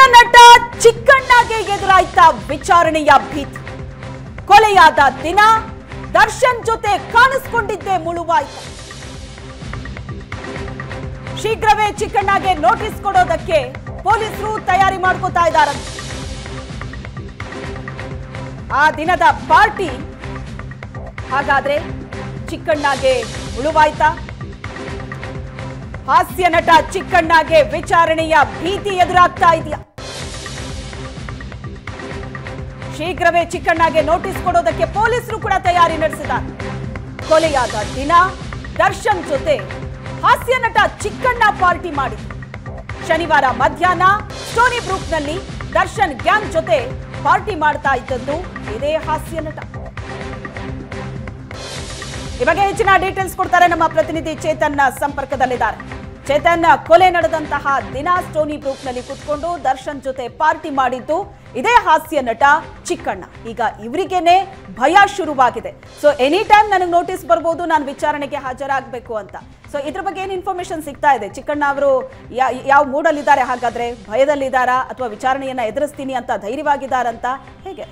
ನಟ ಚಿಕ್ಕಣ್ಣಗೆ ಎದುರಾಯ್ತ ವಿಚಾರಣೆಯ ಭೀತಿ ಕೊಲೆಯಾದ ದಿನ ದರ್ಶನ್ ಜೊತೆ ಕಾಣಿಸ್ಕೊಂಡಿದ್ದೇ ಮುಳುವಾಯ್ತು ಶೀಘ್ರವೇ ಚಿಕ್ಕಣ್ಣಗೆ ನೋಟಿಸ್ ಕೊಡೋದಕ್ಕೆ ಪೊಲೀಸರು ತಯಾರಿ ಮಾಡ್ಕೋತಾ ಇದ್ದಾರಂತೆ ಆ ದಿನದ ಪಾರ್ಟಿ ಹಾಗಾದ್ರೆ ಚಿಕ್ಕಣ್ಣಗೆ ಮುಳುವಾಯ್ತಾ ಹಾಸ್ಯ ನಟ ಚಿಕ್ಕಣ್ಣಗೆ ವಿಚಾರಣೆಯ ಭೀತಿ ಎದುರಾಗ್ತಾ ಇದೆಯಾ ಶೀಘ್ರವೇ ಚಿಕ್ಕಣ್ಣಗೆ ನೋಟಿಸ್ ಕೊಡೋದಕ್ಕೆ ಪೊಲೀಸರು ಕೂಡ ತಯಾರಿ ನಡೆಸಿದ್ದಾರೆ ಕೊಲೆಯಾದ ದಿನ ದರ್ಶನ್ ಜೊತೆ ಹಾಸ್ಯ ನಟ ಚಿಕ್ಕಣ್ಣ ಪಾರ್ಟಿ ಮಾಡಿದ್ರು ಶನಿವಾರ ಮಧ್ಯಾಹ್ನ ಸ್ಟೋನಿ ಬ್ರೂಕ್ನಲ್ಲಿ ದರ್ಶನ್ ಗ್ಯಾಂಗ್ ಜೊತೆ ಪಾರ್ಟಿ ಮಾಡ್ತಾ ಇದ್ದದ್ದು ಇದೇ ಹಾಸ್ಯ ನಟ ಈ ಬಗ್ಗೆ ಹೆಚ್ಚಿನ ಡೀಟೇಲ್ಸ್ ಕೊಡ್ತಾರೆ ನಮ್ಮ ಪ್ರತಿನಿಧಿ ಚೇತನ್ ಸಂಪರ್ಕದಲ್ಲಿದ್ದಾರೆ ಚೇತನ್ ಕೊಲೆ ನಡೆದಂತಹ ದಿನ ಸ್ಟೋನಿ ಬ್ರೂಕ್ನಲ್ಲಿ ಕುತ್ಕೊಂಡು ದರ್ಶನ್ ಜೊತೆ ಪಾರ್ಟಿ ಮಾಡಿದ್ದು ಇದೇ ಹಾಸ್ಯ ನಟ ಚಿಕ್ಕಣ್ಣ ಈಗ ಇವರಿಗೇನೆ ಭಯ ಶುರುವಾಗಿದೆ ಸೊ ಎನಿ ಟೈಮ್ ನನಗೆ ನೋಟಿಸ್ ಬರ್ಬೋದು ನಾನು ವಿಚಾರಣೆಗೆ ಹಾಜರಾಗಬೇಕು ಅಂತ ಸೊ ಇದ್ರ ಬಗ್ಗೆ ಏನು ಇನ್ಫಾರ್ಮೇಶನ್ ಸಿಗ್ತಾ ಇದೆ ಚಿಕ್ಕಣ್ಣ ಅವರು ಯಾವ ಮೂಡಲ್ಲಿದ್ದಾರೆ ಹಾಗಾದ್ರೆ ಭಯದಲ್ಲಿದ್ದಾರಾ ಅಥವಾ ವಿಚಾರಣೆಯನ್ನ ಎದುರಿಸ್ತೀನಿ ಅಂತ ಧೈರ್ಯವಾಗಿದ್ದಾರಂತ ಹೇಗೆ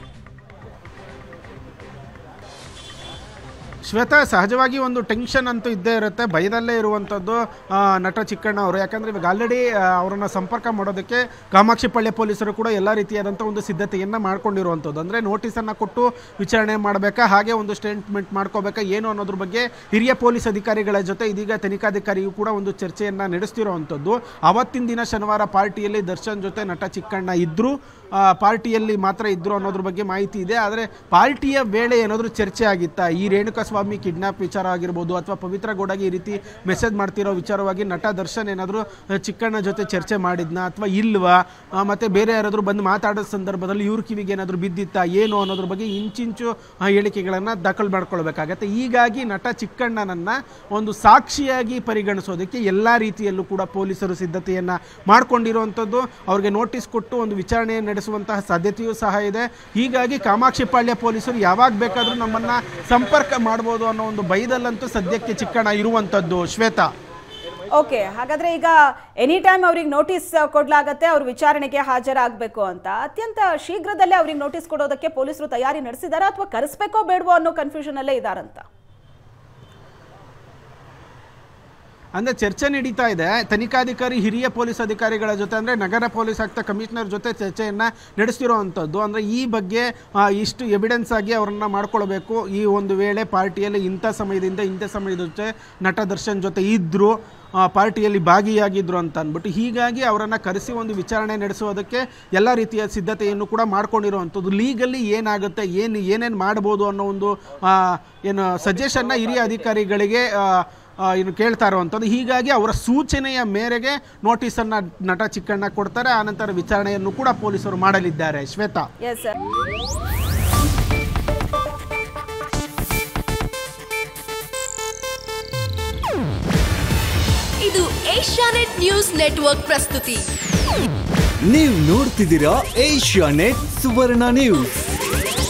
ಶ್ವೇತಾ ಸಹಜವಾಗಿ ಒಂದು ಟೆನ್ಷನ್ ಅಂತೂ ಇದ್ದೇ ಇರುತ್ತೆ ಭಯದಲ್ಲೇ ಇರುವಂಥದ್ದು ಆ, ನಟ ಚಿಕ್ಕಣ್ಣ ಅವರು ಯಾಕಂದರೆ ಇವಾಗ ಆಲ್ರೆಡಿ ಅವರನ್ನು ಸಂಪರ್ಕ ಮಾಡೋದಕ್ಕೆ ಕಾಮಾಕ್ಷಿ ಪಳ್ಳಿ ಪೊಲೀಸರು ಕೂಡ ಎಲ್ಲ ರೀತಿಯಾದಂಥ ಒಂದು ಸಿದ್ಧತೆಯನ್ನು ಮಾಡ್ಕೊಂಡಿರುವಂಥದ್ದು ಅಂದರೆ ನೋಟಿಸನ್ನು ಕೊಟ್ಟು ವಿಚಾರಣೆ ಮಾಡಬೇಕಾ ಹಾಗೆ ಒಂದು ಸ್ಟೇಟ್ಮೆಂಟ್ ಮಾಡ್ಕೋಬೇಕಾ ಏನು ಅನ್ನೋದ್ರ ಬಗ್ಗೆ ಹಿರಿಯ ಪೊಲೀಸ್ ಅಧಿಕಾರಿಗಳ ಜೊತೆ ಇದೀಗ ತನಿಖಾಧಿಕಾರಿಯು ಕೂಡ ಒಂದು ಚರ್ಚೆಯನ್ನು ನಡೆಸ್ತಿರುವಂಥದ್ದು ಅವತ್ತಿನ ದಿನ ಶನಿವಾರ ಪಾರ್ಟಿಯಲ್ಲಿ ದರ್ಶನ್ ಜೊತೆ ನಟ ಚಿಕ್ಕಣ್ಣ ಇದ್ದರು ಪಾರ್ಟಿಯಲ್ಲಿ ಮಾತ್ರ ಇದ್ದರು ಅನ್ನೋದ್ರ ಬಗ್ಗೆ ಮಾಹಿತಿ ಇದೆ ಆದರೆ ಪಾರ್ಟಿಯ ವೇಳೆ ಏನಾದರೂ ಚರ್ಚೆ ಆಗಿತ್ತಾ ಈ ರೇಣುಕಾಸ್ವಾಮಿ ಕಿಡ್ನಾಪ್ ವಿಚಾರ ಆಗಿರ್ಬೋದು ಅಥವಾ ಪವಿತ್ರ ಗೌಡಗೆ ಈ ರೀತಿ ಮೆಸೇಜ್ ಮಾಡ್ತಿರೋ ವಿಚಾರವಾಗಿ ನಟ ದರ್ಶನ್ ಏನಾದರೂ ಚಿಕ್ಕಣ್ಣ ಜೊತೆ ಚರ್ಚೆ ಮಾಡಿದ್ನಾ ಅಥವಾ ಇಲ್ವಾ ಆ, ಮತ್ತೆ ಬೇರೆ ಯಾರಾದರೂ ಬಂದು ಮಾತಾಡೋ ಸಂದರ್ಭದಲ್ಲಿ ಇವ್ರ ಕಿವಿಗೆ ಏನಾದರೂ ಬಿದ್ದಿತ್ತಾ ಏನು ಅನ್ನೋದ್ರ ಬಗ್ಗೆ ಇಂಚಿಂಚು ಆ, ಹೇಳಿಕೆಗಳನ್ನು ದಾಖಲು ಮಾಡ್ಕೊಳ್ಬೇಕಾಗತ್ತೆ ಹೀಗಾಗಿ ನಟ ಚಿಕ್ಕಣ್ಣನನ್ನ ಒಂದು ಸಾಕ್ಷಿಯಾಗಿ ಪರಿಗಣಿಸೋದಕ್ಕೆ ಎಲ್ಲ ರೀತಿಯಲ್ಲೂ ಕೂಡ ಪೊಲೀಸರು ಸಿದ್ಧತೆಯನ್ನು ಮಾಡ್ಕೊಂಡಿರುವಂಥದ್ದು ಅವ್ರಿಗೆ ನೋಟಿಸ್ ಕೊಟ್ಟು ಒಂದು ವಿಚಾರಣೆ ನಡೆಸುವಂತಹ ಸಾಧ್ಯತೆಯೂ ಸಹ ಇದೆ ಹೀಗಾಗಿ ಕಾಮಾಕ್ಷಿ ಪಾಳ್ಯ ಪೊಲೀಸರು ಯಾವಾಗ ಬೇಕಾದರೂ ನಮ್ಮನ್ನ ಸಂಪರ್ಕ ಮಾಡ್ಬೋದು ಅನ್ನೋ ಒಂದು ಭಯದಲ್ಲಂತೂ ಸದ್ಯಕ್ಕೆ ಚಿಕ್ಕಣ್ಣ ಇರುವಂಥದ್ದು ಶ್ವೇತಾ ಓಕೆ ಹಾಗಾದ್ರೆ ಈಗ ಎನಿ ಟೈಮ್ ಅವ್ರಿಗೆ ನೋಟಿಸ್ ಕೊಡ್ಲಾಗತ್ತೆ ಅವ್ರ ವಿಚಾರಣೆಗೆ ಹಾಜರಾಗಬೇಕು ಅಂತ ಅತ್ಯಂತ ಶೀಘ್ರದಲ್ಲೇ ಅವ್ರಿಗೆ ನೋಟಿಸ್ ಕೊಡೋದಕ್ಕೆ ಪೊಲೀಸರು ತಯಾರಿ ನಡೆಸಿದಾರ ಅಥವಾ ಕರೆಸ್ಬೇಕೋ ಬೇಡವೋ ಅನ್ನೋ ಕನ್ಫ್ಯೂಷನ್ ಅಲ್ಲೇ ಇದಾರಂತ ಅಂದ್ರೆ ಚರ್ಚೆ ನಡೀತಾ ಇದೆ ತನಿಖಾಧಿಕಾರಿ ಹಿರಿಯ ಪೊಲೀಸ್ ಅಧಿಕಾರಿಗಳ ಜೊತೆ ಅಂದ್ರೆ ನಗರ ಪೊಲೀಸ್ ಆಯುಕ್ತ ಕಮಿಷನರ್ ಜೊತೆ ಚರ್ಚೆಯನ್ನ ನಡೆಸ್ತಿರುವಂಥದ್ದು ಅಂದ್ರೆ ಈ ಬಗ್ಗೆ ಆ, ಇಷ್ಟು ಎವಿಡೆನ್ಸ್ ಆಗಿ ಅವರನ್ನ ಮಾಡ್ಕೊಳ್ಬೇಕು ಈ ಒಂದು ವೇಳೆ ಪಾರ್ಟಿಯಲ್ಲಿ ಇಂಥ ಸಮಯದಿಂದ ಇಂಥ ಸಮಯದ ಜೊತೆ ನಟ ದರ್ಶನ್ ಜೊತೆ ಇದ್ರು ಆ, ಪಾರ್ಟಿಯಲ್ಲಿ ಭಾಗಿಯಾಗಿದ್ರು ಅಂತ ಅಂದ್ಬಿಟ್ಟು ಹೀಗಾಗಿ ಅವರನ್ನು ಕರೆಸಿ ಒಂದು ವಿಚಾರಣೆ ನಡೆಸೋದಕ್ಕೆ ಎಲ್ಲ ರೀತಿಯ ಸಿದ್ಧತೆಯನ್ನು ಕೂಡ ಮಾಡ್ಕೊಂಡಿರುವಂಥದ್ದು ಲೀಗಲ್ಲಿ ಏನಾಗುತ್ತೆ ಏನು ಏನೇನು ಮಾಡ್ಬೋದು ಅನ್ನೋ ಒಂದು ಆ, ಏನು ಸಜೆಷನ್ನ ಹಿರಿಯ ಅಧಿಕಾರಿಗಳಿಗೆ ಆ, ಆ, ಇನ್ನು ಕೇಳ್ತಾ ಇರುವಂಥದ್ದು ಹೀಗಾಗಿ ಅವರ ಸೂಚನೆಯ ಮೇರೆಗೆ ನೋಟಿಸನ್ನು ನಟ ಚಿಕ್ಕಣ್ಣ ಕೊಡ್ತಾರೆ ಆನಂತರ ವಿಚಾರಣೆಯನ್ನು ಕೂಡ ಪೊಲೀಸರು ಮಾಡಲಿದ್ದಾರೆ ಶ್ವೇತಾ ಎಸ್ ಸರ್ ಇದು ಏಷ್ಯಾನೆಟ್ ನ್ಯೂಸ್ ನೆಟ್ವರ್ಕ್ ಪ್ರಸ್ತುತಿ ನೀವು ನೋಡ್ತಿದ್ದೀರಾ ಏಷ್ಯಾ ನೆಟ್ ಸುವರ್ಣ ನ್ಯೂಸ್